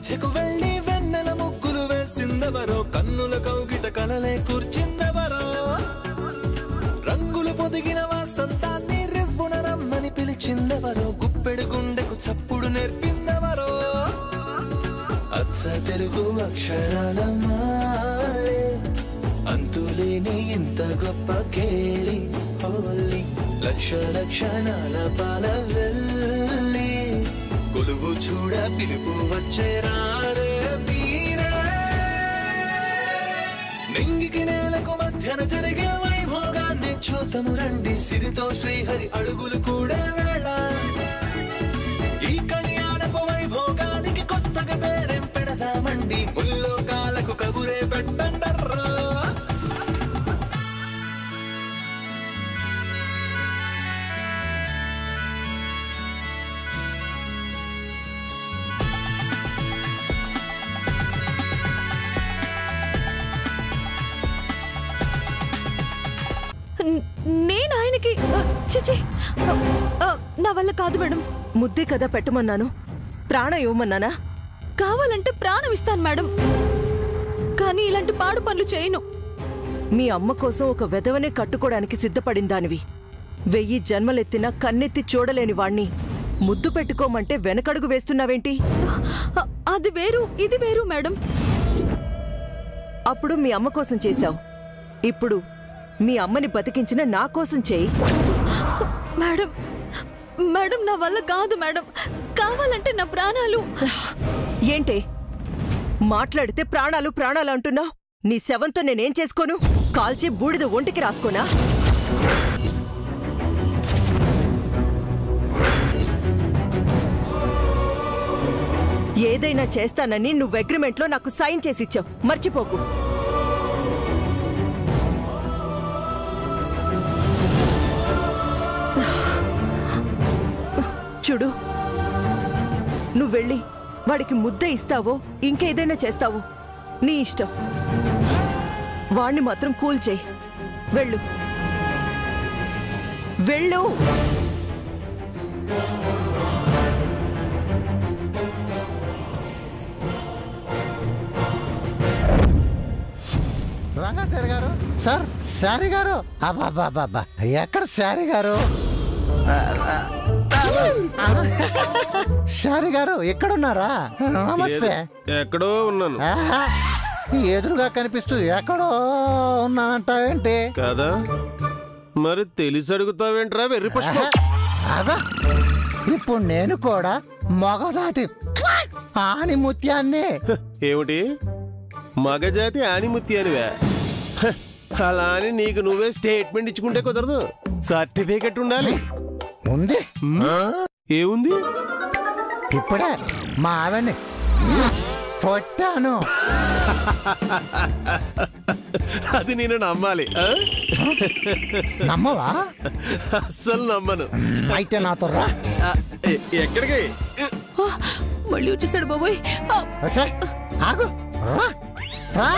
మధ్యకు వెళ్ళి వెన్నెల ముగ్గులు వేసిందెవరో కన్నుల కౌగిట కలలే కూర్చిందెవరో రంగులు పొదిగిన వాసంతాన్ని రివ్వున రమ్మని పిలిచిందెవరో గుప్పెడు గుండెకు చప్పుడు నేర్పిందెవరో అచ్చ తెలుగు అక్షరాల మాలే అంతులేని ఇంత గొప్ప కేళి హోలీ లక్ష లక్షణాల పాల వెళ్ళి కొలువు చూడ పిలుపు వచ్చే రారే వీరే నింగికి నేలకు మధ్యన జరిగే వైభోగాన్ని చూతము రండి సిరితో శ్రీహరి అడుగులు కూడా వేళ ఈ కళ్యాణపు వైభోగానికి కొత్తగా పేరేం పెడదామండి ముల్లోకాలకు కబురే పెట్టండర్రా న- నేను ఆయనకి ఆ, చిచి ఆ, ఆ, నా వల్ల కాదు మేడం ముద్దే కదా పెట్టమన్నాను ప్రాణం ఇవ్వమన్నానా కావాలంటే ప్రాణం ఇస్తాను మేడం కానీ ఇలాంటి పాడు పనులు చేయను మీ అమ్మ కోసం ఒక వెధవనే కట్టుకోవడానికి సిద్ధపడిందానివి వెయ్యి జన్మలెత్తినా కన్నెత్తి చూడలేని వాణ్ణి ముద్దు పెట్టుకోమంటే వెనకడుగు వేస్తున్నావేంటి ఆ, అది వేరు ఇది వేరు మేడం అప్పుడు మీ అమ్మ కోసం చేశావు ఇప్పుడు మీ అమ్మని బతికించిన నా కోసం చేయి మేడం మేడం నా వల్ల కాదు మేడం కావాలంటే నా ప్రాణాలు ఏంటే మాట్లాడితే ప్రాణాలు ప్రాణాలు అంటున్నావు నీ శవంతో నేనేం చేసుకోను కాల్చి బూడిద ఒంటికి రాసుకోనా ఏదైనా చేస్తానని నువ్వు అగ్రిమెంట్లో నాకు సైన్ చేసి ఇచ్చావు మర్చిపోకు చూడు నువ్వు వెళ్ళి వాడికి ముద్ద ఇస్తావో ఇంకేదైనా చేస్తావో నీ ఇష్టం వాణ్ణి మాత్రం కూల్ చేయి వెళ్ళు వెళ్ళు రంగా సార్ గారు సార్ శారీ గారు అబ్బాబ్బాబ్బా ఎక్కడ శారీ గారు ఆ, ఆ, ఆ, శారీ గారు ఎక్కడున్నారా నమస్తే ఎక్కడో ఉన్నాను ఆహా, ఎదురుగా కనిపిస్తూ ఎక్కడో ఉన్నానంటావేంటి కదా మరి తెలిసి అడుగుతావేంట్రా వెర్రి పుష్పం అదా ఇప్పుడు నేను కూడా మగజాతి ఆని ముత్యాన్ని ఏమిటి మగజాతి ఆనిముత్తి అనివే హ, అలా అని నీకు నువ్వే స్టేట్మెంట్ ఇచ్చుకుంటే కుదరదు సర్టిఫికెట్ ఉండాలి ఉంది ఏముంది ఇప్పుడే మా ఆవిడ్ని పొట్టాను అది నేను నమ్మాలి ఆ? నమ్మవా అస్సలు నమ్మను అయితే నాతో రా ఆ, ఎ- ఎక్కడికి ఆ, మళ్ళీ వచ్చేసాడు బాబోయ్ ఆ, వచ్చే ఆగు రా రా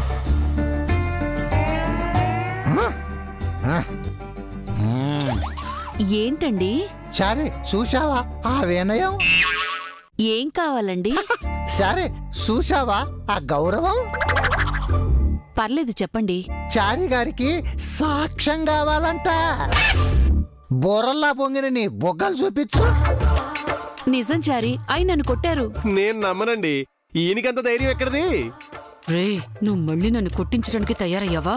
ఆ. మ్మ్. ఏంటండి సరే చూసావా ఆ వినయం ఏం కావాలండి సరే చూసావా ఆ గౌరవం పర్లేదు చెప్పండి చారి గారికి సాక్ష్యం కావాలంట బొరల్లా పొంగిన నీ బొగ్గలు చూపించు నిజం చారి ఆయన నన్ను కొట్టారు నేను నమ్మనండి ఈయనకంత ధైర్యం ఎక్కడిది రే నువ్వు మళ్ళీ నన్ను కొట్టించడానికి తయారయ్యావా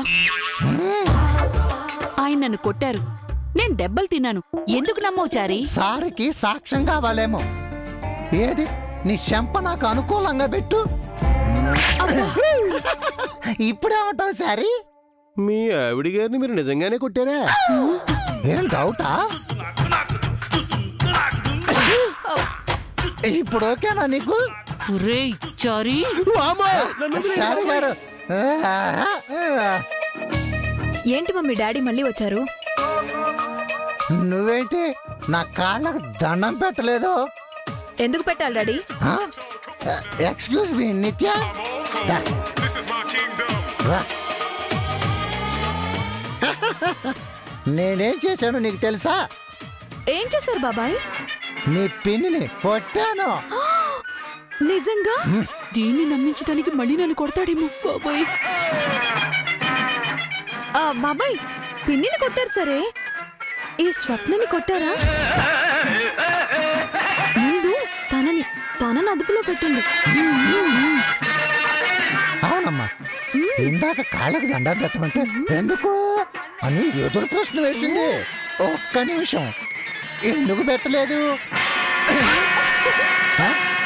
ఆయన నన్ను కొట్టారు నేను దెబ్బలు తిన్నాను ఎందుకు నమ్మవు చారి సారికి సాక్ష్యం కావాలేమో ఏది నీ చెంప నాకు అనుకూలంగా పెట్టు ఇప్పుడేమంటావు సారీ మీ ఆవిడ గారిని మీరు నిజంగానే కొట్టారా ఏం డౌటా ఇప్పుడు ఓకేనా నీకు రే చారి సారీ గారు ఏంటి మమ్మీ డాడీ మళ్ళీ వచ్చారు నువ్వేంటి నా కాళ్ళకు దండం పెట్టలేదు ఎందుకు పెట్టాలి డాడీ ఎక్స్క్యూజ్ మీ నిత్య దా. రా. నేనేం చేశాను నీకు తెలుసా ఏం చేశారు బాబాయ్ నీ పిన్నిని కొట్టాను నిజంగా దీన్ని నమ్మించడానికి మళ్ళీ నన్ను కొడతాడేమో బాబాయ్ ఆ, బాబాయ్ పిన్నిని కొట్టారు సరే ఈ స్వప్నని కొట్టారా ముందు తనని తనని అదుపులో పెట్టండి అవునమ్మా ఇందాక కాళ్ళకి దండం పెట్టమంటే ఎందుకు అని ఎదురు ప్రశ్న వేసింది ఒక్క నిమిషం ఎందుకు పెట్టలేదు ఆ?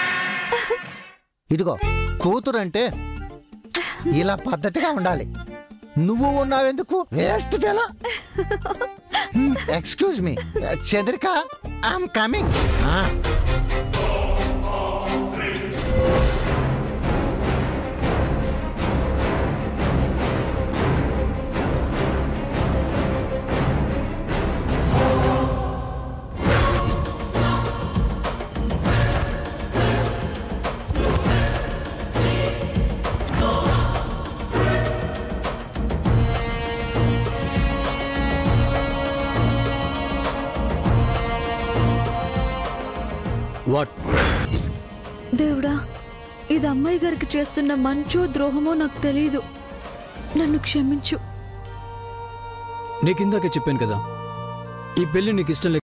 ఇదిగో కూతురంటే ఇలా పద్ధతిగా ఉండాలి నువ్వు ఉన్నావెందుకు waste fellow excuse me Chandrika I'm coming what దేవుడా ఇది అమ్మాయి గారికి చేస్తున్న మంచో ద్రోహమో నాకు తెలియదు నన్ను క్షమించు నీకు ఇందాకే చెప్పాను కదా ఈ పెళ్లి నీకు ఇష్టం లేక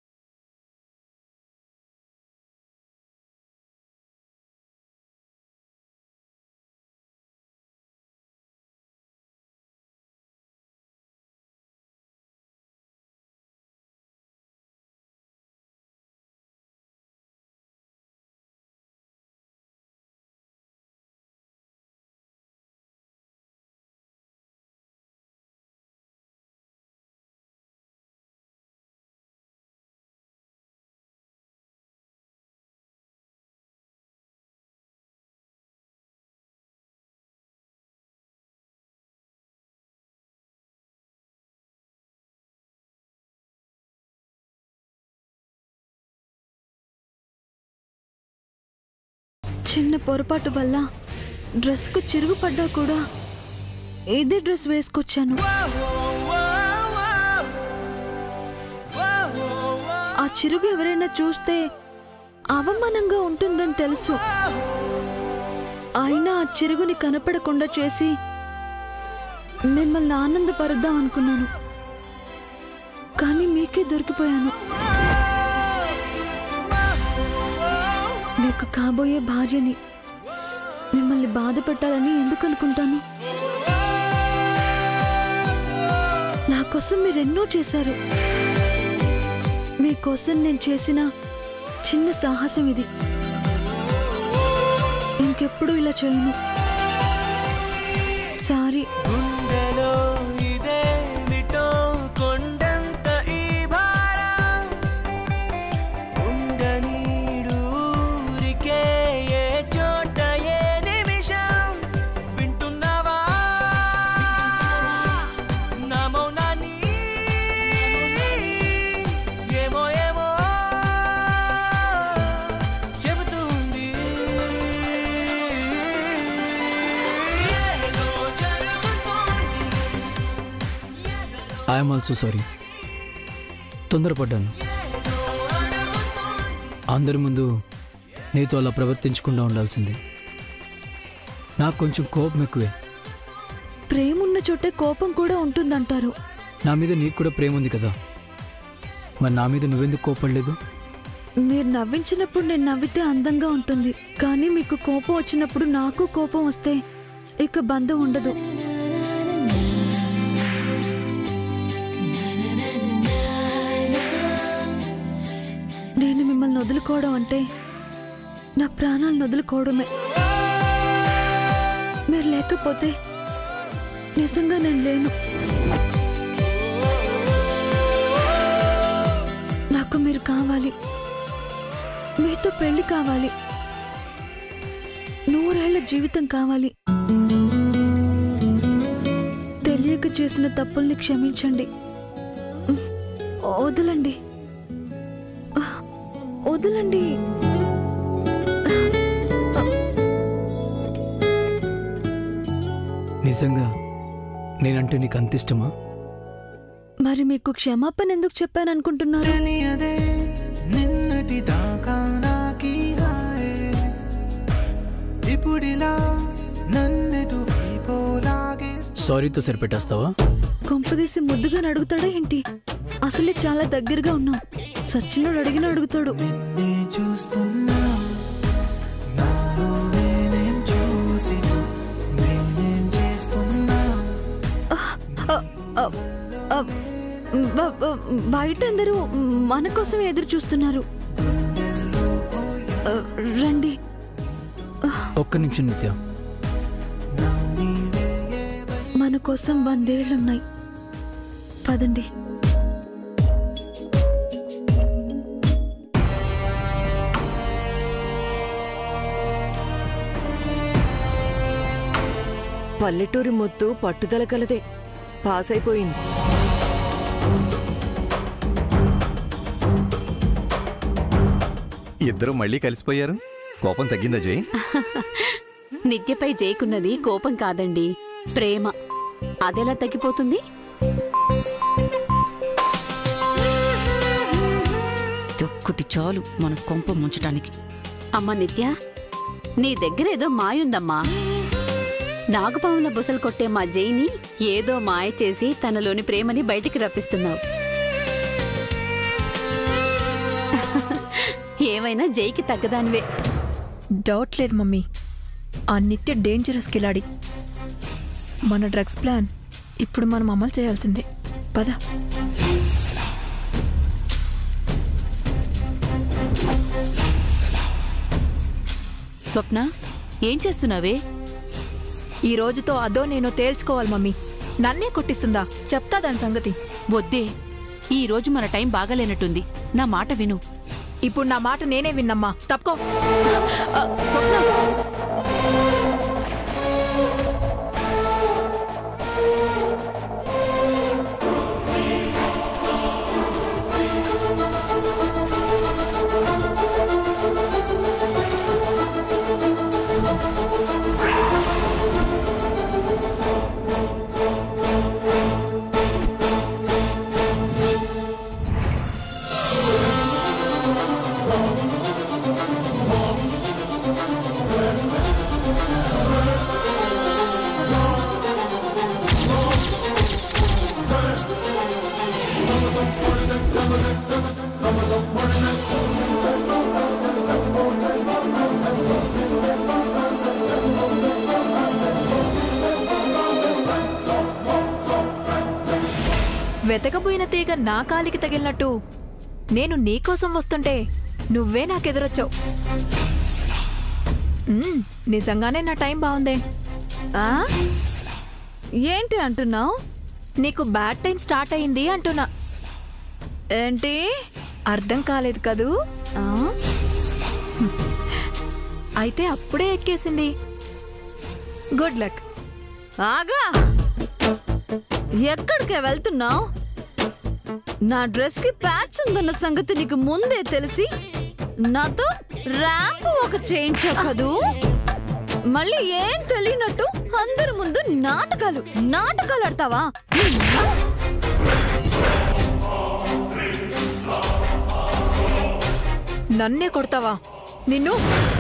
చిన్న పొరపాటు వల్ల డ్రెస్కు చిరుగు పడ్డా కూడా ఇదే డ్రెస్ వేసుకొచ్చాను ఆ చిరుగు ఎవరైనా చూస్తే అవమానంగా ఉంటుందని తెలుసు అయినా ఆ చిరుగుని కనపడకుండా చేసి మిమ్మల్ని ఆనందపరుద్దాం అనుకున్నాను కానీ మీకే దొరికిపోయాను మీకు కాబోయే భార్యని మిమ్మల్ని బాధ పెట్టాలని ఎందుకు అనుకుంటాను నా కోసం మీరెన్నో చేశారు మీకోసం నేను చేసిన చిన్న సాహసం ఇది ఇంకెప్పుడు ఇలా చేయను సారీ గుండెలో ఇదేమిటో కొండంత ఈ భారం ఉండనీడూరికే ఏ చోట ఏ నిమిషం వింటున్నావా నా మౌనాన్ని ఏమో ఏమో చెబుతుంది ఏదో జరుగుతోంది ఐఎమ్ ఆల్సో సారీ తొందరపడ్డాను అందరి ముందు నీతో అలా ప్రవర్తించకుండా ఉండాల్సింది నాకు కొంచెం కోపం ఎక్కువే ప్రేమ ఉన్న చోటే కోపం కూడా ఉంటుందంటారు నా మీద నీకు కూడా ప్రేమ ఉంది కదా మరి నా మీద నువ్వెందుకు కోపడలేదు మీరు నవ్వించినప్పుడు నేను నవ్వితే అందంగా ఉంటుంది కానీ మీకు కోపం వచ్చినప్పుడు నాకు కోపం వస్తే ఇక బంధం ఉండదు నేను మిమ్మల్ని వదులుకోవడం అంటే నా ప్రాణాలను వదులుకోవడమే మీరు లేకపోతే నిజంగా నేను లేను నాకు మీరు కావాలి మీతో పెళ్లి కావాలి నూరేళ్ల జీవితం కావాలి తెలియక చేసిన తప్పుల్ని క్షమించండి వదలండి వదలండి నిజంగా నేనంటే నీకు అంత ఇష్టమా మరి మీకు క్షమాపణ ఎందుకు చెప్పాననుకుంటున్నారు తెలియదే నిన్నటి దాకా నాకీ హాయే దూకుడిలా నన్నెటు వైపోలాగే సారీతో సరిపెట్టేస్తావా కొంపదీసి ముద్దుగా అడుగుతాడా ఏంటి అసలే చాలా దగ్గరగా ఉన్నాం సచ్చినోడు అడిగిన అడుగుతాడు నిన్నే చూస్తున్నా నాలోనే నేను చూసి నేనేం చేస్తున్నా ఆ, ఆ, ఆ, బ- బ- బయట అందరూ మన కోసం ఎదురు చూస్తున్నారు ఆ, రండి ఒక్క నిమిషం నిత్య మన కోసం వందేళ్లున్నాయి పదండి పల్లెటూరి ముద్దు పట్టుదల కలదే పాస్ అయిపోయింది ఇద్దరు మళ్ళీ కలిసిపోయారు కోపం తగ్గిందా జై నిత్యపై జేకున్నది కోపం కాదండి ప్రేమ అదెలా తగ్గిపోతుంది ఒక్కటి చాలు మన కొంప ముంచటానికి అమ్మా నిత్య నీ దగ్గర ఏదో మాయుందమ్మా నాగపాముల బుసలు కొట్టే మా జైని ఏదో మాయ చేసి తనలోని ప్రేమని బయటికి రప్పిస్తున్నావు ఏమైనా జైకి తగ్గదానివే డౌట్ లేదు మమ్మీ ఆ నిత్య డేంజరస్ కిలాడి మన డ్రగ్స్ ప్లాన్ ఇప్పుడు మనం అమలు చేయాల్సిందే పద స్వప్న ఏం చేస్తున్నావే ఈ రోజుతో అదో నేను తేల్చుకోవాలి మమ్మీ నన్నే కొట్టిస్తుందా చెప్తా దాని సంగతి వద్దే ఈ రోజు మన టైం బాగాలేనట్టుంది నా మాట విను ఇప్పుడు నా మాట నేనే విన్నమ్మా తప్పుకో ఆ, స్వప్న వెతకబోయిన తీగ నా కాలికి తగిలినట్టు నేను నీకోసం వస్తుంటే నువ్వే నాకెదురొచ్చావు మ్మ్, నిజంగానే నా టైం బాగుందే ఆ? ఏంటి అంటున్నావు నీకు బ్యాడ్ టైం స్టార్ట్ అయింది అంటున్నా ఏంటి అర్థం కాలేదు కదూ ఆ? అయితే అప్పుడే ఎక్కేసింది గుడ్ లక్ ఆగా ఎక్కడికే వెళ్తున్నావు నా డ్రెస్ కి ప్యాచ్ ఉందన్న సంగతి నీకు ముందే తెలిసి నాతో ర్యాంప్ ఒక చేయించావు కదూ మళ్ళీ ఏం తెలియనట్టు అందరి ముందు నాటకాలు నాటకాలు ఆడతావా నన్నే కొడతావా నిన్ను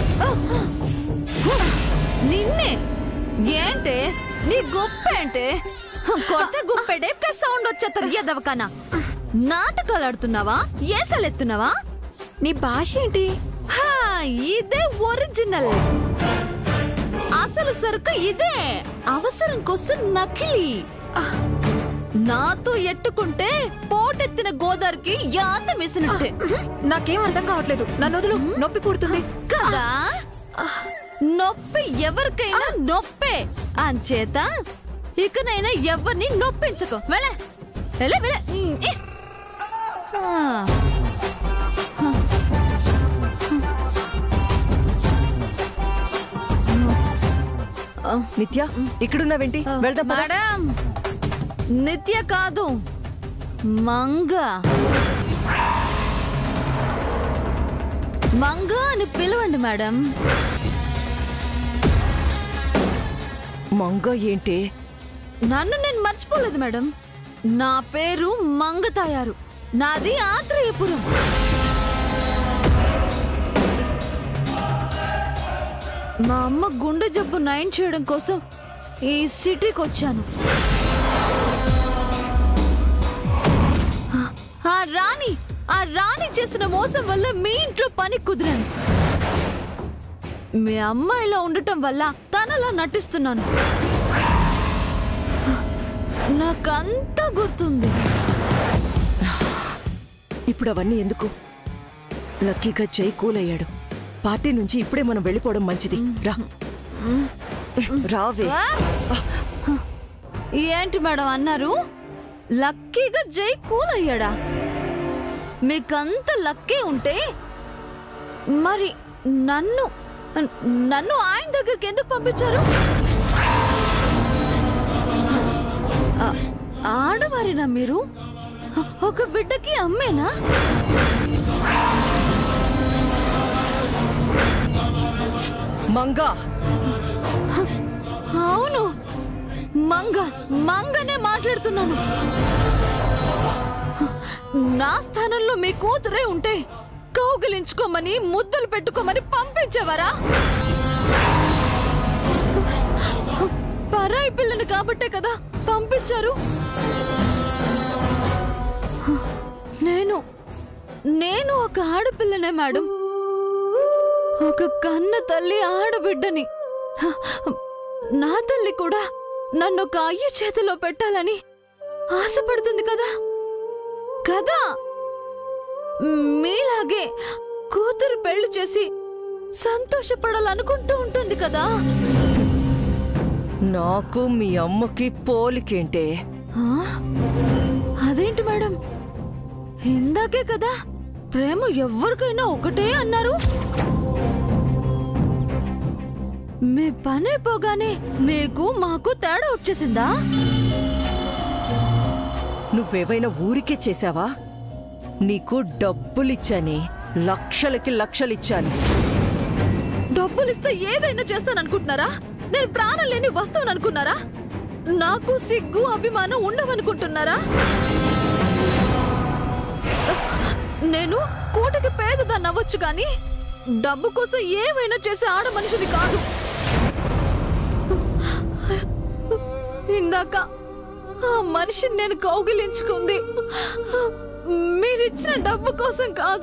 నిన్నే ఏంటే నీ గొప్ప ఏంటే కొత్త గుప్పెడే ప్లస్ సౌండ్ వచ్చేస్తుంది ఎదవకనా నాటకాలు ఆడుతున్నావా ఏసలెత్తున్నావా నీ భాష ఏంటి హా, ఇదే ఒరిజినల్ అసలు సరుకు ఇదే అవసరం కోసం నకిలీ నాతో ఎట్టుకుంటే పోటెత్తిన గోదావరికి యాత వేసినట్టే నాకేం అర్థం కావట్లేదు నన్ను వదులు నొప్పి పుడుతుంది కదా నొప్పి ఎవరికైనా నొప్పే అంచేత ఇకనైనా ఎవరిని నొప్పించకు వెళ్ళ వెళ్ళ వెళ్ళ ఉమ్, ఏ. ఆ. నిత్య ఇక్కడున్నావేంటి వెళ్దాం పద. మేడం నిత్య కాదు మంగ మంగ అని పిలవండి మేడం మంగ ఏంటి నన్ను నేను మర్చిపోలేదు మేడం నా పేరు మంగ తాయారు నాది ఆత్రేయపురం మా అమ్మ గుండె జబ్బు నయం చేయడం కోసం ఈ సిటీకి వచ్చాను ఆ- ఆ రాణి ఆ రాణి చేసిన మోసం వల్ల మీ ఇంట్లో పని కుదిరాను మీ అమ్మ ఇలా ఉండటం వల్ల తనలా నటిస్తున్నాను నాకంతా గుర్తుంది ఇప్పుడు అవన్నీ ఎందుకు లక్కీగా జై కూల్ అయ్యాడు పార్టీ నుంచి ఇప్పుడే మనం వెళ్ళిపోవడం మంచిది రా రావే ఆ! ఏంటి మేడం అన్నారు లక్కీగా జై కూల్ అయ్యాడా మీకంత లక్కీ ఉంటే మరి నన్ను నన్ను ఆయన దగ్గరికి ఎందుకు పంపించారు ఆ- ఆడవారినా మీరు ఒక బిడ్డకి అమ్మేనా మంగా అవును మంగ మంగనే మాట్లాడుతున్నాను నా స్థానంలో మీ కూతురే ఉంటే కౌగిలించుకోమని ముద్దలు పెట్టుకోమని పంపించేవారా పరాయి పిల్లని కాబట్టే కదా పంపించారు నేను నేను ఒక ఆడపిల్లనే మేడం ఒక కన్న తల్లి ఆడబిడ్డని నా తల్లి కూడా నన్ను ఒక అయ్య చేతిలో పెట్టాలని ఆశపడుతుంది కదా కదా మీలాగే కూతురు పెళ్లి చేసి సంతోషపడాలనుకుంటూ ఉంటుంది కదా నాకు మీ అమ్మకి పోలికేంటే ఆ? అదేంటి మేడం ఇందాకే కదా ప్రేమ ఎవరికైనా ఒకటే అన్నారు మీ పని అయిపోగానే మీకు మాకు తేడా వచ్చేసిందా నువ్వేవైనా ఊరికే చేశావా నీకు డబ్బులిచ్చానే లక్షలకి లక్షలిచ్చాను డబ్బులు ఇస్తే ఏదైనా చేస్తాననుకుంటున్నారా నేను ప్రాణం లేని వస్తువుని అనుకున్నారా నాకు సిగ్గు అభిమానం ఉండవనుకుంటున్నారా నేను కోటికి పేదదాన్ని అవ్వచ్చు కానీ డబ్బు కోసం ఏమైనా చేసే ఆడ మనిషిని కాదు ఇందాక ఆ మనిషిని నేను కౌగిలించుకుంది మీరిచ్చిన డబ్బు కోసం కాదు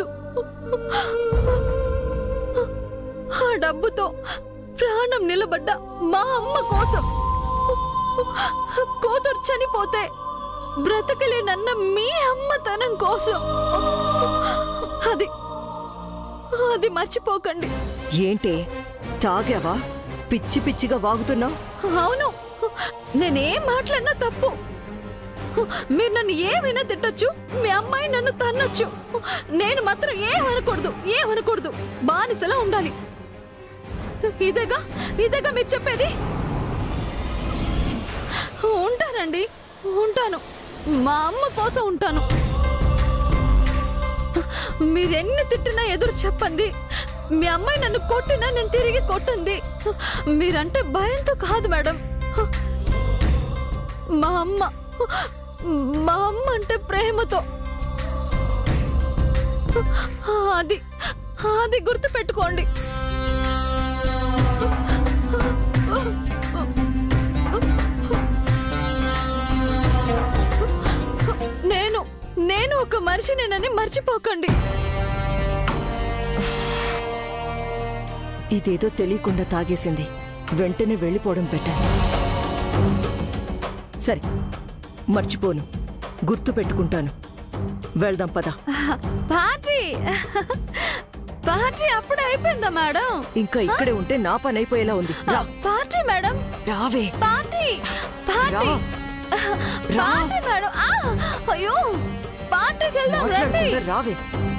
ఆ డబ్బుతో ప్రాణం నిలబడ్డ మా అమ్మ కోసం కూతురు చనిపోతే బ్రతకలేనన్న మీ అమ్మతనం కోసం అది అది మర్చిపోకండి ఏంటే తాగావా పిచ్చి పిచ్చిగా వాగుతున్నావు అవును నేనేం మాట్లాడినా తప్పు మీరు నన్ను ఏమైనా తిట్టొచ్చు మీ అమ్మాయి నన్ను తన్నొచ్చు నేను మాత్రం ఏమనకూడదు ఏమనకూడదు బానిసలా ఉండాలి ఇదేగా ఇదేగా మీరు చెప్పేది ఉంటానండి ఉంటాను మా అమ్మ కోసం ఉంటాను మీరెన్ని తిట్టినా ఎదురు చెప్పండి మీ అమ్మాయి నన్ను కొట్టినా నేను తిరిగి కొట్టింది మీరంటే భయంతో కాదు మేడం మా అమ్మ మా అమ్మ అంటే ప్రేమతో అది అది గుర్తు పెట్టుకోండి నేను నేను ఒక మనిషినేనని మర్చిపోకండి ఇదేదో తెలియకుండా తాగేసింది వెంటనే వెళ్ళిపోవడం పెట్టాను సరే మర్చిపోను గుర్తు పెట్టుకుంటాను వెళ్దాం పద పార్టీ పార్టీ అప్పుడే అయిపోయిందా మేడం ఇంకా ఇక్కడే ఉంటే నా పని అయిపోయేలా ఉంది రా పార్టీ మేడం రావే పార్టీ పార్టీ రా. పార్టీ మేడం ఆ, అయ్యో పార్టీకి వెళ్దాం రండి మాట్లాడకుండా రావే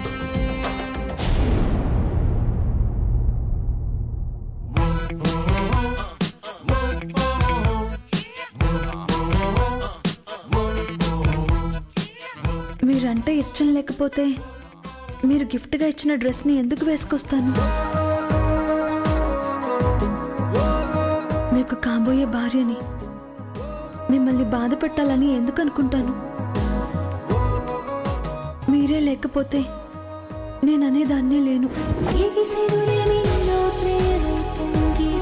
మీరంటే ఇష్టం లేకపోతే మీరు గిఫ్ట్గా ఇచ్చిన డ్రెస్ని ఎందుకు వేసుకొస్తాను మీకు కాబోయే భార్యని మిమ్మల్ని బాధ పెట్టాలని ఎందుకు అనుకుంటాను మీరే లేకపోతే నేను అనేదాన్నే లేను ఎగిసెనులే మీలో ప్రేమ పొంగి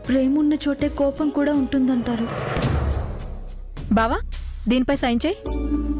ప్రేమ ఉన్న చోటే కోపం కూడా ఉంటుందంటారు బావా దీనిపై సైన్ చేయి